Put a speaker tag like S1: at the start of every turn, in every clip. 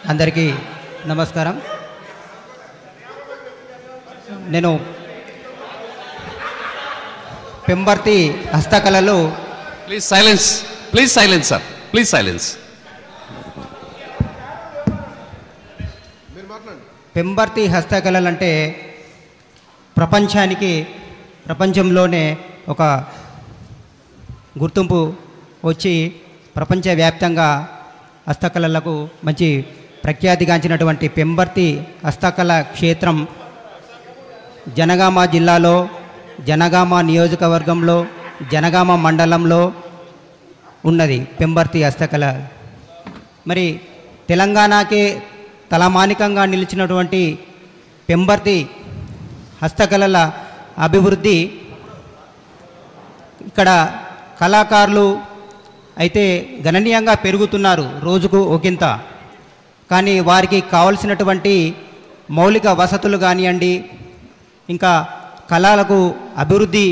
S1: అందరికీ నమస్కారం నేను పెంబర్తి హస్తకళలు
S2: please silence please silence sir please silence
S1: Pemberthi హస్తకళలు అంటే ప్రపంచానికి ప్రపంచంలోనే ఒక గుర్తింపు వచ్చి ప్రపంచవ్యాప్తంగా హస్తకళలకు మంచి ప్రఖ్యాతిగాంచినటువంటి పెంబర్తి హస్తకళ క్షేత్రం జనగామ జిల్లాలో జనగామ నియోజకవర్గంలో జనగామ మండలంలో ఉన్నది పెంబర్తి హస్తకళ మరి తెలంగాణకే తలమానికంగా నిలిచినటువంటి పెంబర్తి హస్తకళల అభివృద్ధి ఇక్కడ కళాకారులు అయితే గణనీయంగా పెరుగుతున్నారు రోజుకు ఒకంత కానీ వారికి కావలసినటువంటి మౌలిక వసతులు కానివ్వండి ఇంకా కళలకు అభివృద్ధి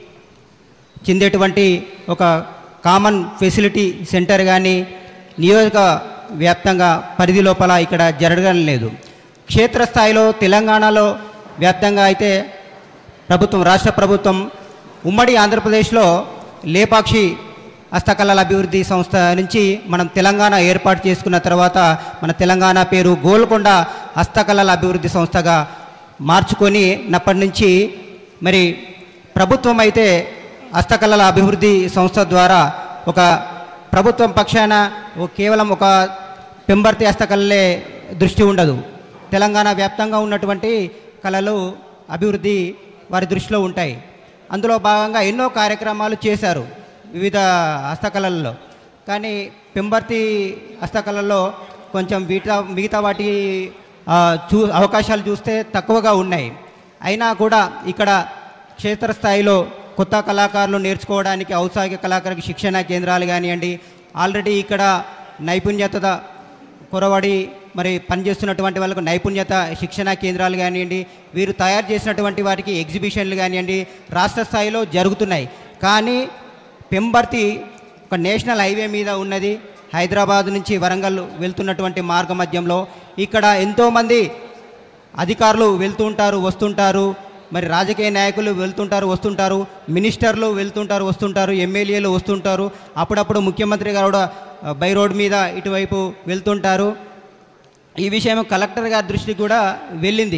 S1: చెందేటువంటి ఒక కామన్ ఫెసిలిటీ సెంటర్ కానీ నియోజక వ్యాప్తంగా పరిధి లోపల ఇక్కడ జరగడం లేదు క్షేత్రస్థాయిలో తెలంగాణలో వ్యాప్తంగా అయితే ప్రభుత్వం రాష్ట్ర ప్రభుత్వం ఉమ్మడి ఆంధ్రప్రదేశ్లో లేపాక్షి హస్తకళల అభివృద్ధి సంస్థ నుంచి మనం తెలంగాణ ఏర్పాటు చేసుకున్న తర్వాత మన తెలంగాణ పేరు గోల్కొండ హస్తకళల అభివృద్ధి సంస్థగా మార్చుకొని నప్పటి నుంచి మరి ప్రభుత్వం అయితే హస్తకళల అభివృద్ధి సంస్థ ద్వారా ఒక ప్రభుత్వం పక్షాన ఓ కేవలం ఒక పెంబర్తి హస్తకళలే దృష్టి ఉండదు తెలంగాణ వ్యాప్తంగా ఉన్నటువంటి కళలు అభివృద్ధి వారి దృష్టిలో ఉంటాయి అందులో భాగంగా ఎన్నో కార్యక్రమాలు చేశారు వివిధ హస్తకళల్లో కానీ పెంబర్తి హస్తకళల్లో కొంచెం మిగతా మిగతా వాటి ఆ, చూ అవకాశాలు చూస్తే తక్కువగా ఉన్నాయి అయినా కూడా ఇక్కడ క్షేత్రస్థాయిలో కొత్త కళాకారులు నేర్చుకోవడానికి ఔత్సాహిక కళాకారులకు శిక్షణ కేంద్రాలు కానివ్వండి ఆల్రెడీ ఇక్కడ నైపుణ్యత కొరవడి మరి పనిచేస్తున్నటువంటి వాళ్ళకు నైపుణ్యత శిక్షణ కేంద్రాలు కానివ్వండి వీరు తయారు చేసినటువంటి వారికి ఎగ్జిబిషన్లు కానివ్వండి రాష్ట్ర స్థాయిలో జరుగుతున్నాయి కానీ పెంబర్తి ఒక నేషనల్ హైవే మీద ఉన్నది హైదరాబాద్ నుంచి వరంగల్ వెళ్తున్నటువంటి మార్గ మధ్యంలో ఇక్కడ ఎంతోమంది అధికారులు వెళ్తుంటారు వస్తుంటారు మరి రాజకీయ నాయకులు వెళ్తుంటారు వస్తుంటారు మినిస్టర్లు వెళ్తుంటారు వస్తుంటారు ఎమ్మెల్యేలు వస్తుంటారు అప్పుడప్పుడు ముఖ్యమంత్రి గారు కూడా ఆ, బై రోడ్ మీద ఇటువైపు వెళ్తుంటారు ఈ విషయం కలెక్టర్ గారి దృష్టికి కూడా వెళ్ళింది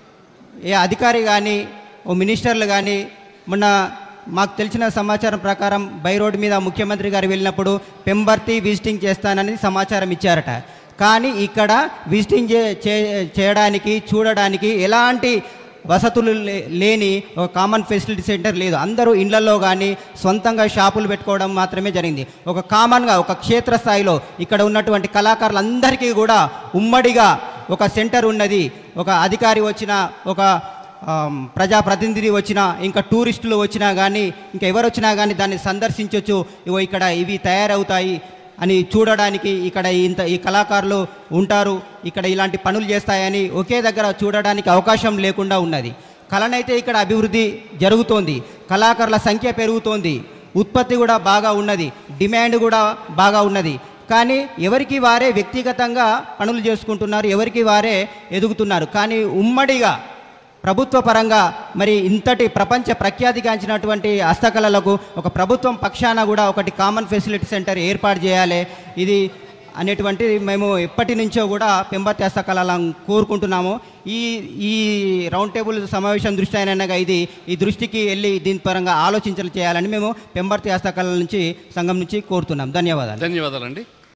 S1: ఏ అధికారి కానీ ఓ మినిస్టర్లు కానీ మొన్న మాకు తెలిసిన సమాచారం ప్రకారం బై రోడ్ మీద ముఖ్యమంత్రి గారు వెళ్ళినప్పుడు పెంబర్తి విజిటింగ్ చేస్తానని సమాచారం ఇచ్చారట కానీ ఇక్కడ విజిటింగ్ చే చే- చేయడానికి చూడడానికి ఎలాంటి వసతులు లే- లేని ఒక కామన్ ఫెసిలిటీ సెంటర్ లేదు అందరూ ఇళ్లలో కానీ సొంతంగా షాపులు పెట్టుకోవడం మాత్రమే జరిగింది ఒక కామన్గా ఒక క్షేత్రస్థాయిలో ఇక్కడ ఉన్నటువంటి కళాకారులందరికీ కూడా ఉమ్మడిగా ఒక సెంటర్ ఉన్నది ఒక అధికారి వచ్చిన ఒక ఆమ్, ప్రజాప్రతినిధి వచ్చినా ఇంకా టూరిస్టులు వచ్చినా కానీ ఇంకా ఎవరు వచ్చినా కానీ దాన్ని సందర్శించవచ్చు ఇగో ఇక్కడ ఇవి తయారవుతాయి అని చూడడానికి ఇక్కడ ఇంత ఈ కళాకారులు ఉంటారు ఇక్కడ ఇలాంటి పనులు చేస్తాయని ఒకే దగ్గర చూడడానికి అవకాశం లేకుండా ఉన్నది కళనైతే ఇక్కడ అభివృద్ధి జరుగుతోంది కళాకారుల సంఖ్య పెరుగుతోంది ఉత్పత్తి కూడా బాగా ఉన్నది డిమాండ్ కూడా బాగా ఉన్నది కానీ ఎవరికి వారే వ్యక్తిగతంగా పనులు చేసుకుంటున్నారు ఎవరికి వారే ఎదుగుతున్నారు కానీ ఉమ్మడిగా ప్రభుత్వ పరంగా మరి ఇంతటి ప్రపంచ ప్రఖ్యాతిగాంచినటువంటి హస్తకళలకు ఒక ప్రభుత్వం పక్షాన కూడా ఒకటి కామన్ ఫెసిలిటీ సెంటర్ ఏర్పాటు చేయాలి ఇది అనేటువంటిది మేము ఎప్పటి నుంచో కూడా పెంబర్తి హస్తకళలను కోరుకుంటున్నాము ఈ ఈ రౌండ్ టేబుల్ సమావేశం దృష్టి అయినగా ఇది ఈ దృష్టికి వెళ్ళి దీని పరంగా ఆలోచించలు చేయాలని మేము పెంబర్తి హస్తకళల నుంచి సంఘం నుంచి కోరుతున్నాం ధన్యవాదాలు
S2: ధన్యవాదాలండి